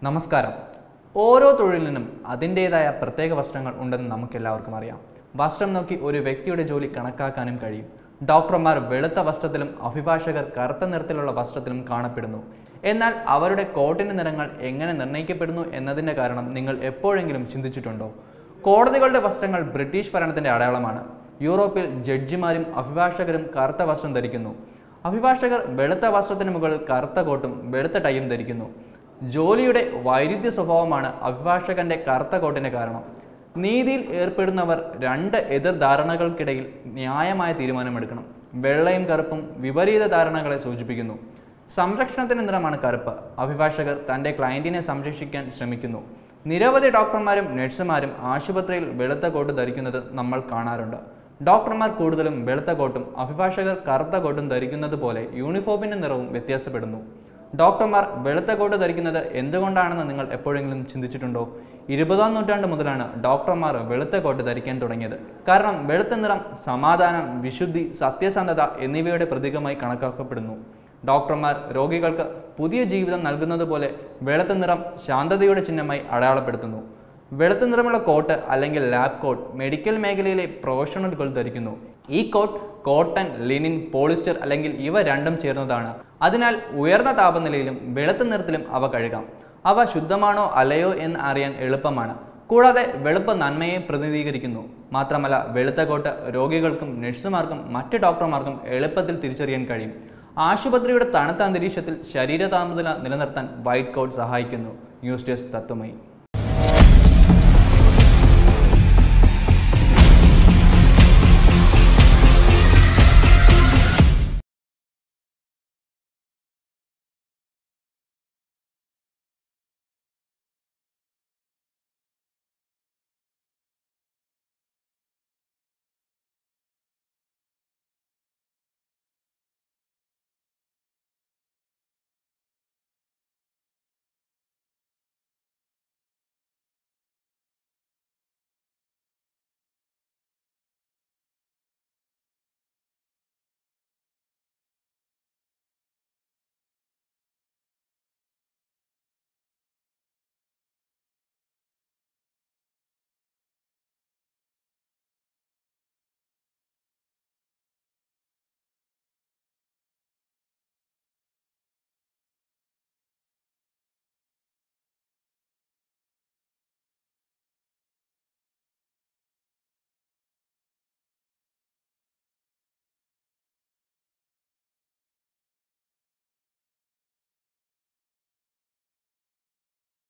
നമസ്കാരം ഓരോ തൊഴിലിനും അതിൻ്റേതായ പ്രത്യേക വസ്ത്രങ്ങൾ ഉണ്ടെന്ന് നമുക്കെല്ലാവർക്കും അറിയാം വസ്ത്രം നോക്കി ഒരു വ്യക്തിയുടെ ജോലി കണക്കാക്കാനും കഴിയും ഡോക്ടർമാർ വെളുത്ത വസ്ത്രത്തിലും അഭിഭാഷകർ കറുത്ത നിറത്തിലുള്ള വസ്ത്രത്തിലും കാണപ്പെടുന്നു എന്നാൽ അവരുടെ കോട്ടിൻ്റെ നിറങ്ങൾ എങ്ങനെ നിർണ്ണയിക്കപ്പെടുന്നു എന്നതിൻ്റെ കാരണം നിങ്ങൾ എപ്പോഴെങ്കിലും ചിന്തിച്ചിട്ടുണ്ടോ കോടതികളുടെ വസ്ത്രങ്ങൾ ബ്രിട്ടീഷ് ഭരണത്തിൻ്റെ അടയാളമാണ് യൂറോപ്പിൽ ജഡ്ജിമാരും അഭിഭാഷകരും കറുത്ത വസ്ത്രം ധരിക്കുന്നു അഭിഭാഷകർ വെളുത്ത വസ്ത്രത്തിന് മുകളിൽ കറുത്ത കോട്ടും വെളുത്ത ടൈയും ധരിക്കുന്നു ജോലിയുടെ വൈരുദ്ധ്യ സ്വഭാവമാണ് അഭിഭാഷകന്റെ കറുത്ത കോട്ടിന് കാരണം നീതിയിൽ ഏർപ്പെടുന്നവർ രണ്ട് എതിർ ധാരണകൾക്കിടയിൽ ന്യായമായ തീരുമാനമെടുക്കണം വെള്ളയും കറുപ്പും വിപരീത ധാരണകളെ സൂചിപ്പിക്കുന്നു സംരക്ഷണത്തിന് നിറമാണ് കറുപ്പ് അഭിഭാഷകർ തൻ്റെ ക്ലയൻറ്റിനെ സംരക്ഷിക്കാൻ ശ്രമിക്കുന്നു നിരവധി ഡോക്ടർമാരും നഴ്സുമാരും ആശുപത്രിയിൽ വെളുത്ത കോട്ട് ധരിക്കുന്നത് നമ്മൾ കാണാറുണ്ട് ഡോക്ടർമാർ കൂടുതലും വെളുത്ത കോട്ടും അഭിഭാഷകർ കറുത്ത കോട്ടും ധരിക്കുന്നത് പോലെ യൂണിഫോമിന്റെ നിറവും വ്യത്യാസപ്പെടുന്നു ഡോക്ടർമാർ വെളുത്ത കോട്ട് ധരിക്കുന്നത് എന്തുകൊണ്ടാണെന്ന് നിങ്ങൾ എപ്പോഴെങ്കിലും ചിന്തിച്ചിട്ടുണ്ടോ ഇരുപതാം നൂറ്റാണ്ട് മുതലാണ് ഡോക്ടർമാർ വെളുത്ത കോട്ട് ധരിക്കാൻ തുടങ്ങിയത് കാരണം വെളുത്ത നിറം സമാധാനം വിശുദ്ധി സത്യസന്ധത എന്നിവയുടെ പ്രതീകമായി കണക്കാക്കപ്പെടുന്നു ഡോക്ടർമാർ രോഗികൾക്ക് പുതിയ ജീവിതം നൽകുന്നത് പോലെ വെളുത്ത നിറം ശാന്തതയുടെ ചിഹ്നമായി അടയാളപ്പെടുത്തുന്നു വെളുത്ത നിറമുള്ള കോട്ട് അല്ലെങ്കിൽ ലാബ് കോട്ട് മെഡിക്കൽ മേഖലയിലെ പ്രൊഫഷണലുകൾ ധരിക്കുന്നു ഈ കോട്ട് കോട്ടൺ ലിനിൻ പോളിസ്റ്റർ അല്ലെങ്കിൽ ഇവ രണ്ടും ചേർന്നതാണ് അതിനാൽ ഉയർന്ന താപനിലയിലും വെളുത്ത നിറത്തിലും അവ കഴുകാം അവ ശുദ്ധമാണോ അല്ലയോ എന്ന് അറിയാൻ എളുപ്പമാണ് കൂടാതെ വെളുപ്പ് നന്മയെ പ്രതിനിധീകരിക്കുന്നു മാത്രമല്ല വെളുത്ത കോട്ട് രോഗികൾക്കും നഴ്സുമാർക്കും മറ്റ് ഡോക്ടർമാർക്കും എളുപ്പത്തിൽ തിരിച്ചറിയാൻ കഴിയും ആശുപത്രിയുടെ തണുത്ത അന്തരീക്ഷത്തിൽ ശരീര താപനില നിലനിർത്താൻ വൈറ്റ് കോട്ട് സഹായിക്കുന്നു ന്യൂസ് ഡെസ്ക് തത്വമയി